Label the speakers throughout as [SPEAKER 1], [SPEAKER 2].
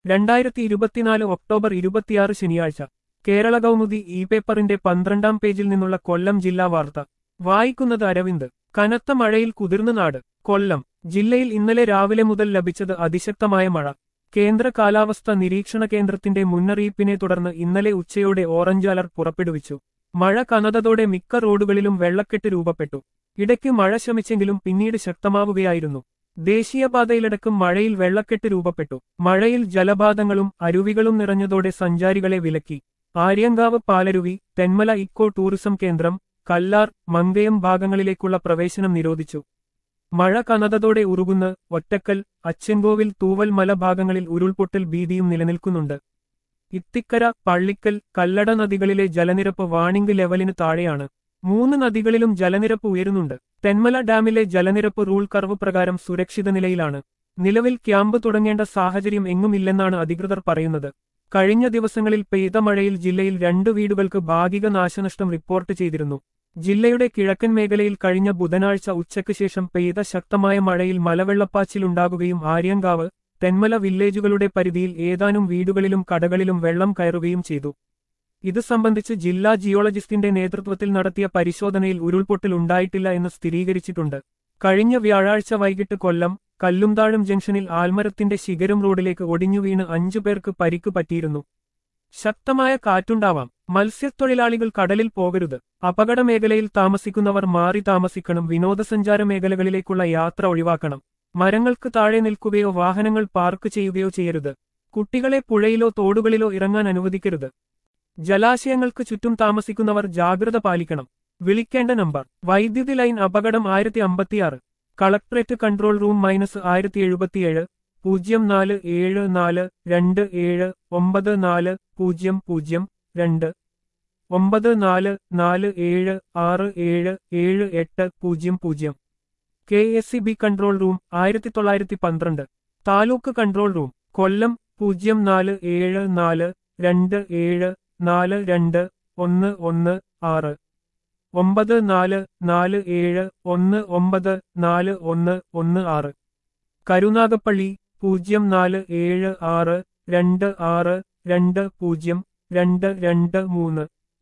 [SPEAKER 1] രണ്ടായിരത്തി ഇരുപത്തിനാല് ഒക്ടോബർ ഇരുപത്തിയാറ് ശനിയാഴ്ച കേരള കൗമുദി ഇ പേപ്പറിന്റെ പന്ത്രണ്ടാം പേജിൽ നിന്നുള്ള കൊല്ലം ജില്ലാ വാർത്ത വായിക്കുന്നത് അരവിന്ദ് കനത്ത മഴയിൽ കുതിർന്ന നാട് കൊല്ലം ജില്ലയിൽ ഇന്നലെ രാവിലെ മുതൽ ലഭിച്ചത് അതിശക്തമായ മഴ കേന്ദ്ര കാലാവസ്ഥ നിരീക്ഷണ കേന്ദ്രത്തിന്റെ മുന്നറിയിപ്പിനെ തുടർന്ന് ഇന്നലെ ഉച്ചയോടെ ഓറഞ്ച് അലർട്ട് പുറപ്പെടുവിച്ചു മഴ കനതതോടെ മിക്ക റോഡുകളിലും വെള്ളക്കെട്ട് രൂപപ്പെട്ടു ഇടയ്ക്ക് മഴ ശമിച്ചെങ്കിലും പിന്നീട് ശക്തമാവുകയായിരുന്നു ദേശീയപാതയിലടക്കം മഴയിൽ വെള്ളക്കെട്ട് രൂപപ്പെട്ടു മഴയിൽ ജലപാതങ്ങളും അരുവികളും നിറഞ്ഞതോടെ സഞ്ചാരികളെ വിലക്കി ആര്യങ്കാവ് പാലരുവി തെന്മല ഇക്കോ ടൂറിസം കേന്ദ്രം കല്ലാർ മങ്കയം ഭാഗങ്ങളിലേക്കുള്ള പ്രവേശനം നിരോധിച്ചു മഴ കനതതോടെ ഉറുകുന്ന് ഒറ്റക്കൽ അച്ചൻകോവിൽ തൂവൽ മല ഭാഗങ്ങളിൽ ഉരുൾപൊട്ടൽ ഭീതിയും നിലനിൽക്കുന്നുണ്ട് ഇത്തിക്കര പള്ളിക്കൽ കല്ലട നദികളിലെ ജലനിരപ്പ് വാണിംഗ് ലെവലിന് താഴെയാണ് മൂന്ന് നദികളിലും ജലനിരപ്പ് ഉയരുന്നുണ്ട് തെന്മല ഡാമിലെ ജലനിരപ്പ് റൂൾ കർവ് പ്രകാരം സുരക്ഷിത നിലയിലാണ് നിലവിൽ ക്യാമ്പ് തുടങ്ങേണ്ട സാഹചര്യം എങ്ങുമില്ലെന്നാണ് അധികൃതർ പറയുന്നത് കഴിഞ്ഞ ദിവസങ്ങളിൽ പെയ്ത മഴയിൽ ജില്ലയിൽ രണ്ടു വീടുകൾക്ക് ഭാഗിക നാശനഷ്ടം റിപ്പോർട്ട് ചെയ്തിരുന്നു ജില്ലയുടെ കിഴക്കൻ മേഖലയിൽ കഴിഞ്ഞ ബുധനാഴ്ച ഉച്ചയ്ക്ക് ശേഷം പെയ്ത ശക്തമായ മഴയിൽ മലവെള്ളപ്പാച്ചിലുണ്ടാകുകയും ആര്യങ്കാവ് തെന്മല വില്ലേജുകളുടെ പരിധിയിൽ ഏതാനും വീടുകളിലും കടകളിലും വെള്ളം കയറുകയും ചെയ്തു ഇത് സംബന്ധിച്ച് ജില്ലാ ജിയോളജിസ്റ്റിന്റെ നേതൃത്വത്തിൽ നടത്തിയ പരിശോധനയിൽ ഉരുൾപൊട്ടൽ ഉണ്ടായിട്ടില്ല എന്ന് സ്ഥിരീകരിച്ചിട്ടുണ്ട് കഴിഞ്ഞ വ്യാഴാഴ്ച വൈകിട്ട് കൊല്ലം കല്ലുംതാഴം ജംഗ്ഷനിൽ ആൽമരത്തിന്റെ ശിഖരം റോഡിലേക്ക് ഒടിഞ്ഞു വീണ് അഞ്ചു പേർക്ക് പരിക്ക് പറ്റിയിരുന്നു ശക്തമായ കാറ്റുണ്ടാവാം മത്സ്യത്തൊഴിലാളികൾ കടലിൽ പോകരുത് അപകട മേഖലയിൽ താമസിക്കുന്നവർ മാറി താമസിക്കണം വിനോദസഞ്ചാര മേഖലകളിലേക്കുള്ള യാത്ര ഒഴിവാക്കണം മരങ്ങൾക്ക് താഴെ നിൽക്കുകയോ വാഹനങ്ങൾ പാർക്ക് ചെയ്യുകയോ ചെയ്യരുത് കുട്ടികളെ പുഴയിലോ തോടുകളിലോ ഇറങ്ങാൻ അനുവദിക്കരുത് ജലാശയങ്ങൾക്ക് ചുറ്റും താമസിക്കുന്നവർ ജാഗ്രത പാലിക്കണം വിളിക്കേണ്ട നമ്പർ വൈദ്യുതി ലൈൻ അപകടം ആയിരത്തി അമ്പത്തിയാറ് കളക്ടറേറ്റ് കൺട്രോൾ റൂം മൈനസ് ആയിരത്തി എഴുപത്തിയേഴ് പൂജ്യം നാല് ഏഴ് നാല് രണ്ട് ഏഴ് ഒമ്പത് നാല് പൂജ്യം പൂജ്യം രണ്ട് ഒമ്പത് നാല് നാല് ഏഴ് ആറ് ഏഴ് ഏഴ് എട്ട് പൂജ്യം പൂജ്യം K S C B control room ആയിരത്തി തൊള്ളായിരത്തി പന്ത്രണ്ട് താലൂക്ക് കൺട്രോൾ റൂം കൊല്ലം പൂജ്യം നാല് ഏഴ് നാല് രണ്ട് ഏഴ് നാല് രണ്ട് ഒന്ന് ഒന്ന് ആറ് ഒമ്പത് നാല് നാല് ഏഴ് ഒന്ന് ഒമ്പത് നാല് ഒന്ന് ഒന്ന് ആറ് കരുനാഗപ്പള്ളി പൂജ്യം നാല് ഏഴ് ആറ് രണ്ട് ആറ് രണ്ട് പൂജ്യം രണ്ട് രണ്ട് മൂന്ന്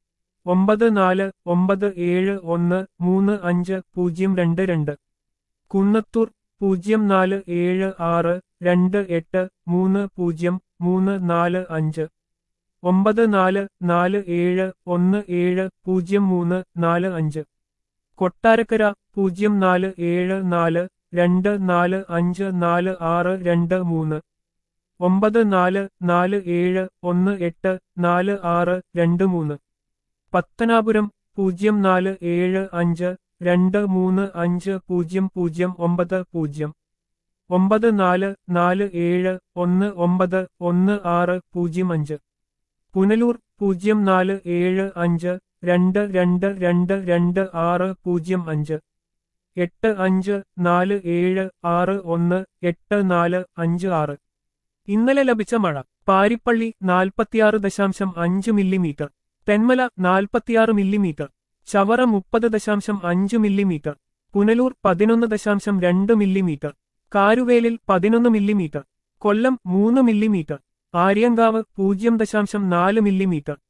[SPEAKER 1] ഒമ്പത് നാല് ഒമ്പത് ഏഴ് ഒന്ന് മൂന്ന് അഞ്ച് പൂജ്യം രണ്ട് രണ്ട് കുന്നത്തൂർ പൂജ്യം നാല് ഏഴ് ആറ് രണ്ട് എട്ട് മൂന്ന് പൂജ്യം മൂന്ന് നാല് അഞ്ച് ഒമ്പത് നാല് നാല് ഏഴ് ഒന്ന് ഏഴ് പൂജ്യം മൂന്ന് നാല് അഞ്ച് കൊട്ടാരക്കര പൂജ്യം നാല് ഏഴ് നാല് രണ്ട് നാല് അഞ്ച് നാല് ആറ് രണ്ട് മൂന്ന് ഒമ്പത് നാല് നാല് ഏഴ് ഒന്ന് എട്ട് നാല് ആറ് രണ്ട് മൂന്ന് പത്തനാപുരം പൂജ്യം നാല് ഏഴ് അഞ്ച് രണ്ട് മൂന്ന് അഞ്ച് പൂജ്യം പൂജ്യം ഒമ്പത് പൂജ്യം ഒമ്പത് നാല് നാല് ഏഴ് ഒന്ന് ഒമ്പത് ഒന്ന് ആറ് പൂജ്യം അഞ്ച് പുനലൂർ പൂജ്യം നാല് ഏഴ് അഞ്ച് രണ്ട് രണ്ട് രണ്ട് രണ്ട് ആറ് പൂജ്യം അഞ്ച് എട്ട് അഞ്ച് നാല് ഏഴ് ആറ് ഒന്ന് എട്ട് നാല് അഞ്ച് ആറ് ഇന്നലെ ലഭിച്ച മഴ പാരിപ്പള്ളി നാൽപ്പത്തിയാറ് ദശാംശം അഞ്ച് മില്ലിമീറ്റർ തെന്മല നാൽപ്പത്തിയാറ് മില്ലിമീറ്റർ ചവറ മുപ്പത് ദശാംശം അഞ്ച് മില്ലിമീറ്റർ പുനലൂർ പതിനൊന്ന് ദശാംശം രണ്ട് മില്ലിമീറ്റർ കാരുവേലിൽ പതിനൊന്ന് മില്ലിമീറ്റർ കൊല്ലം മൂന്ന് മില്ലിമീറ്റർ ആര്യങ്കാവ് പൂജ്യം ദശാംശം നാല് മില്ലിമീറ്റർ